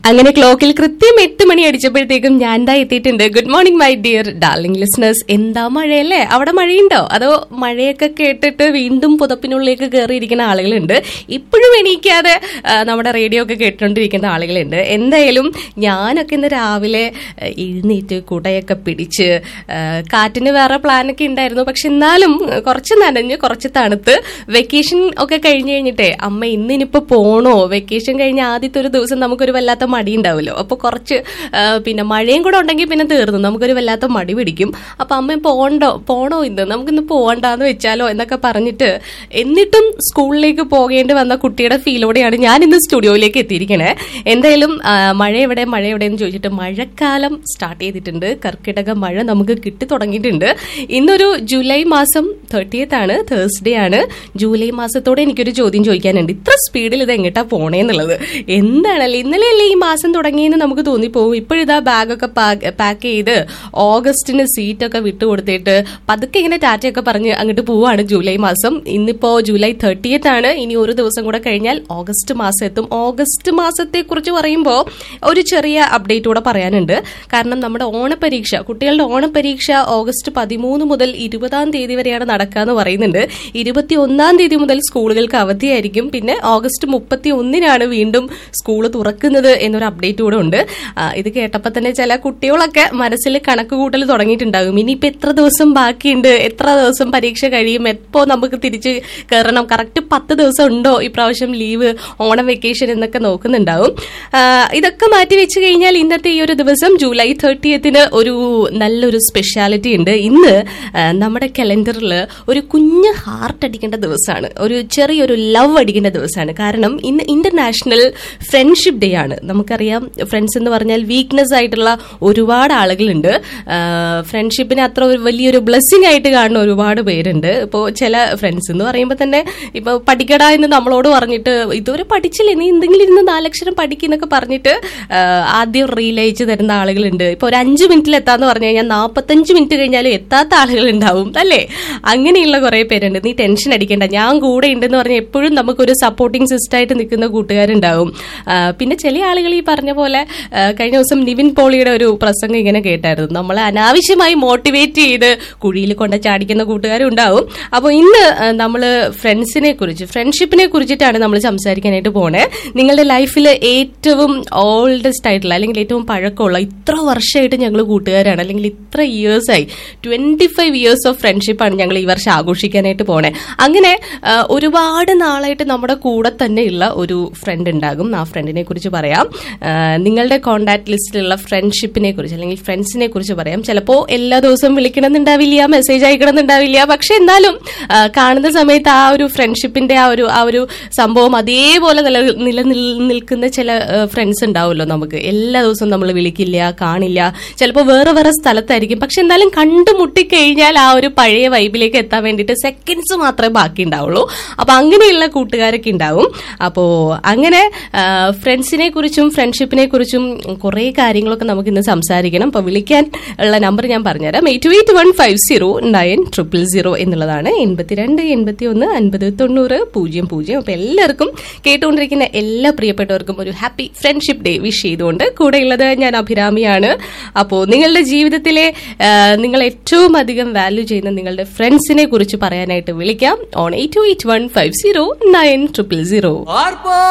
അങ്ങനെ ക്ലോക്കിൽ കൃത്യം എട്ട് മണി അടിച്ചപ്പോഴത്തേക്കും ഞാൻ ദാ എത്തിയിട്ടുണ്ട് good morning my dear darling listeners എന്താ മഴയല്ലേ അവിടെ മഴയുണ്ടോ അതോ മഴയൊക്കെ കേട്ടിട്ട് വീണ്ടും പുതപ്പിനുള്ളിലേക്ക് കയറിയിരിക്കുന്ന ആളുകളുണ്ട് ഇപ്പോഴും എണീക്കാതെ ആ, നമ്മുടെ റേഡിയോ ഒക്കെ കേട്ടുകൊണ്ടിരിക്കുന്ന ആളുകളുണ്ട് എന്തായാലും ഞാനൊക്കെ ഇന്ന് രാവിലെ ആ, എഴുന്നേറ്റ് കുടയൊക്കെ പിടിച്ച് ആ, കാറ്റിന് വേറെ പ്ലാനൊക്കെ ഉണ്ടായിരുന്നു പക്ഷെ എന്നാലും ആ, കുറച്ച് നനഞ്ഞ് കുറച്ച് തണുത്ത് വെക്കേഷൻ ഒക്കെ കഴിഞ്ഞ് കഴിഞ്ഞിട്ടേ അമ്മ ഇന്നിനിപ്പോ പോണോ വെക്കേഷൻ കഴിഞ്ഞ ആദ്യത്തെ ഒരു ദിവസം നമുക്കൊരു വല്ലാത്ത മടി ഉണ്ടാവുമല്ലോ അപ്പൊ കുറച്ച് ആ, പിന്നെ മഴയും കൂടെ ഉണ്ടെങ്കിൽ പിന്നെ തീർന്നു നമുക്കൊരു വല്ലാത്ത മടി പിടിക്കും അപ്പൊ അമ്മ പോണ്ടോ പോണോ ഇന്ന് നമുക്കിന്ന് പോകണ്ടാന്ന് വെച്ചാലോ എന്നൊക്കെ പറഞ്ഞിട്ട് എന്നിട്ടും സ്കൂളിലേക്ക് പോകേണ്ടി വന്ന കുട്ടിയുടെ ഫീലോടെയാണ് ഞാൻ ഇന്ന് സ്റ്റുഡിയോയിലേക്ക് എത്തിയിരിക്കണേ എന്തായാലും ആ, മഴ എവിടെ മഴ എവിടെ എന്ന് ചോദിച്ചിട്ട് മഴക്കാലം സ്റ്റാർട്ട് ചെയ്തിട്ടുണ്ട് കർക്കിടക മഴ നമുക്ക് കിട്ടി തുടങ്ങിയിട്ടുണ്ട് ഇന്നൊരു ജൂലൈ മാസം തേർട്ടിയത്ത് ആണ് തേഴ്സ്ഡേ ആണ് ജൂലൈ മാസത്തോടെ എനിക്കൊരു ചോദ്യം ചോദിക്കാനുണ്ട് ഇത്ര സ്പീഡിൽ ഇത് എങ്ങോട്ടാ പോണേന്നുള്ളത് എന്താണല്ലേ ഇന്നലെയല്ലേ ഈ മാസം തുടങ്ങിയെന്ന് നമുക്ക് തോന്നിപ്പോവും ഇപ്പോഴിതാ ബാഗൊക്കെ പാക്ക് ചെയ്ത് ഓഗസ്റ്റിന് സീറ്റൊക്കെ വിട്ടുകൊടുത്തിട്ട് പതുക്കെ ഇങ്ങനെ ടാറ്റയൊക്കെ പറഞ്ഞ് അങ്ങോട്ട് പോവാണ് ജൂലൈ മാസം ഇന്നിപ്പോ ജൂലൈ തേർട്ടിയത്ത് ആണ് ഇനി ഒരു ദിവസം കൂടെ കഴിഞ്ഞാൽ ഓഗസ്റ്റ് മാസം എത്തും ഓഗസ്റ്റ് മാസത്തെ കുറിച്ച് പറയുമ്പോൾ ഒരു ചെറിയ അപ്ഡേറ്റ് കൂടെ പറയാനുണ്ട് കാരണം നമ്മുടെ ഓണപരീക്ഷ കുട്ടികളുടെ ഓണപരീക്ഷ ഓഗസ്റ്റ് പതിമൂന്ന് മുതൽ ഇരുപതാം തീയതി വരെയാണ് നടക്കുക എന്ന് പറയുന്നുണ്ട് ഇരുപത്തി ഒന്നാം തീയതി മുതൽ സ്കൂളുകൾക്ക് അവധിയായിരിക്കും പിന്നെ ഓഗസ്റ്റ് മുപ്പത്തി ഒന്നിനാണ് വീണ്ടും സ്കൂൾ തുറക്കുന്നത് എന്നൊരു അപ്ഡേറ്റ് കൂടെ ഉണ്ട് ആ, ഇത് കേട്ടപ്പോൾ തന്നെ ചില കുട്ടികളൊക്കെ മനസ്സിൽ കണക്ക് കൂട്ടൽ തുടങ്ങിയിട്ടുണ്ടാകും ഇനിയിപ്പോൾ എത്ര ദിവസം ബാക്കിയുണ്ട് എത്ര ദിവസം പരീക്ഷ കഴിയും എപ്പോ നമുക്ക് തിരിച്ച് കയറണം കറക്റ്റ് പത്ത് ദിവസം ഉണ്ടോ ഇപ്രാവശ്യം ലീവ് ഓണം വെക്കേഷൻ എന്നൊക്കെ നോക്കുന്നുണ്ടാവും ആ, ഇതൊക്കെ മാറ്റി വെച്ച് കഴിഞ്ഞാൽ ഇന്നത്തെ ഈ ഒരു ദിവസം ജൂലൈ തേർട്ടിയത്തിന് ഒരു നല്ലൊരു സ്പെഷ്യാലിറ്റി ഉണ്ട് ഇന്ന് ആ, നമ്മുടെ കലണ്ടറിൽ ഒരു കുഞ്ഞ് ഹാർട്ട് അടിക്കേണ്ട ദിവസമാണ് ഒരു ചെറിയൊരു ലവ് അടിക്കേണ്ട ദിവസമാണ് കാരണം ഇന്ന് ഇന്റർനാഷണൽ ഫ്രണ്ട്ഷിപ്പ് ഡേ ആണ് നമുക്കറിയാം ഫ്രണ്ട്സ് എന്ന് പറഞ്ഞാൽ വീക്ക്നെസ് ആയിട്ടുള്ള ഒരുപാട് ആളുകളുണ്ട് ഫ്രണ്ട്ഷിപ്പിനെ അത്ര ഒരു വലിയൊരു ബ്ലെസ്സിങ് ആയിട്ട് കാണുന്ന ഒരുപാട് പേരുണ്ട് ഇപ്പോൾ ചില ഫ്രണ്ട്സ് എന്ന് പറയുമ്പോൾ തന്നെ ഇപ്പോൾ പഠിക്കടാ എന്ന് നമ്മളോട് പറഞ്ഞിട്ട് ഇതുവരെ പഠിച്ചില്ലേ നീ എന്തെങ്കിലും ഇരുന്ന് നാലക്ഷരം പഠിക്കുന്നൊക്കെ പറഞ്ഞിട്ട് ആ, ആദ്യം റീൽ അയച്ചു തരുന്ന ആളുകളുണ്ട് ഇപ്പോൾ ഒരു അഞ്ച് മിനിറ്റിൽ എത്താന്ന് പറഞ്ഞു കഴിഞ്ഞാൽ നാൽപ്പത്തഞ്ച് മിനിറ്റ് കഴിഞ്ഞാലും എത്താത്ത ആളുകളുണ്ടാവും അല്ലേ അങ്ങനെയുള്ള കുറെ പേരുണ്ട് നീ ടെൻഷൻ അടിക്കേണ്ട ഞാൻ കൂടെ ഉണ്ടെന്ന് പറഞ്ഞാൽ എപ്പോഴും നമുക്കൊരു സപ്പോർട്ടിങ് സിസ്റ്റം ആയിട്ട് നിൽക്കുന്ന കൂട്ടുകാരുണ്ടാവും ആ, പിന്നെ ചില ആളുകൾ ഈ പറഞ്ഞ പോലെ ആ, കഴിഞ്ഞ ദിവസം നിവിൻ പോളിയുടെ ഒരു പ്രസംഗം ഇങ്ങനെ കേട്ടായിരുന്നു നമ്മളെ അനാവശ്യമായി മോട്ടിവേറ്റ് ചെയ്ത് കുഴിയിൽ കൊണ്ട് ചാടിക്കുന്ന കൂട്ടുകാരും ഉണ്ടാവും അപ്പോൾ ഇന്ന് നമ്മൾ ഫ്രണ്ട്സിനെ കുറിച്ച് ഫ്രണ്ട്ഷിപ്പിനെ കുറിച്ചിട്ടാണ് നമ്മൾ സംസാരിക്കാനായിട്ട് പോണേ നിങ്ങളുടെ ലൈഫിൽ ഏറ്റവും ഓൾഡസ്റ്റ് ആയിട്ടുള്ള അല്ലെങ്കിൽ ഏറ്റവും പഴക്കമുള്ള ഇത്ര വർഷമായിട്ട് ഞങ്ങൾ കൂട്ടുകാരാണ് അല്ലെങ്കിൽ ഇത്ര ഇയേഴ്സ് ആയി ട്വന്റി ഫൈവ് ഇയേഴ്സ് ഓഫ് ഫ്രണ്ട്ഷിപ്പാണ് ഞങ്ങൾ ഈ വർഷം ആഘോഷിക്കാനായിട്ട് പോണേ അങ്ങനെ ആ, ഒരുപാട് നാളായിട്ട് നമ്മുടെ കൂടെ തന്നെയുള്ള ഒരു ഫ്രണ്ട് ഉണ്ടാകും ആ ഫ്രണ്ടിനെ കുറിച്ച് പറയാം ആ, നിങ്ങളുടെ കോണ്ടാക്ട് ലിസ്റ്റിലുള്ള ഫ്രണ്ട്ഷിപ്പിനെ കുറിച്ച് അല്ലെങ്കിൽ ഫ്രണ്ട്സിനെ കുറിച്ച് പറയാം ചിലപ്പോൾ എല്ലാ ദിവസവും വിളിക്കണമെന്നുണ്ടാവില്ല മെസ്സേജ് അയക്കണമെന്നുണ്ടാവില്ല പക്ഷെ എന്നാലും ആ, കാണുന്ന സമയത്ത് ആ ഒരു ഫ്രണ്ട്ഷിപ്പിന്റെ ആ ഒരു ആ ഒരു സംഭവം അതേപോലെ നില നിലനിൽക്കുന്ന ചില ഫ്രണ്ട്സ് ഉണ്ടാവുമല്ലോ നമുക്ക് എല്ലാ ദിവസവും നമ്മൾ വിളിക്കില്ല കാണില്ല ചിലപ്പോൾ വേറെ വേറെ സ്ഥലത്തായിരിക്കും പക്ഷെ എന്നാലും കണ്ടുമുട്ടി കഴിഞ്ഞാൽ ആ ഒരു പഴയ വൈബിലേക്ക് എത്താൻ വേണ്ടിയിട്ട് സെക്കൻഡ്സ് മാത്രമേ ബാക്കി ഉണ്ടാവുള്ളൂ അപ്പൊ അങ്ങനെയുള്ള കൂട്ടുകാരൊക്കെ ഉണ്ടാവും അപ്പോ അങ്ങനെ ഫ്രണ്ട്സിനെ കുറിച്ചും ഫ്രണ്ട്ഷിപ്പിനെ കുറിച്ചും കുറെ കാര്യങ്ങളൊക്കെ നമുക്ക് ഇന്ന് സംസാരിക്കണം അപ്പൊ വിളിക്കാൻ ഉള്ള നമ്പർ ഞാൻ പറഞ്ഞുതരാം eight eight one five zero nine triple zero എന്നുള്ളതാണ് എൺപത്തിരണ്ട് എൺപത്തി ഒന്ന് അൻപത് തൊണ്ണൂറ് പൂജ്യം പൂജ്യം അപ്പൊ എല്ലാവർക്കും കേട്ടുകൊണ്ടിരിക്കുന്ന എല്ലാ പ്രിയപ്പെട്ടവർക്കും ഒരു ഹാപ്പി ഫ്രണ്ട്ഷിപ്പ് ഡേ വിഷ് ചെയ്തുകൊണ്ട് കൂടെയുള്ളത് ഞാൻ അഭിരാമിയാണ് അപ്പോൾ നിങ്ങളുടെ ജീവിതത്തിലെ ആ, നിങ്ങൾ ഏറ്റവും അധികം വാല്യൂ ചെയ്യുന്ന നിങ്ങളുടെ ഫ്രണ്ട്സിനെ കുറിച്ച് പറയാനായിട്ട് വിളിക്കാം on eight eight one five zero nine triple zero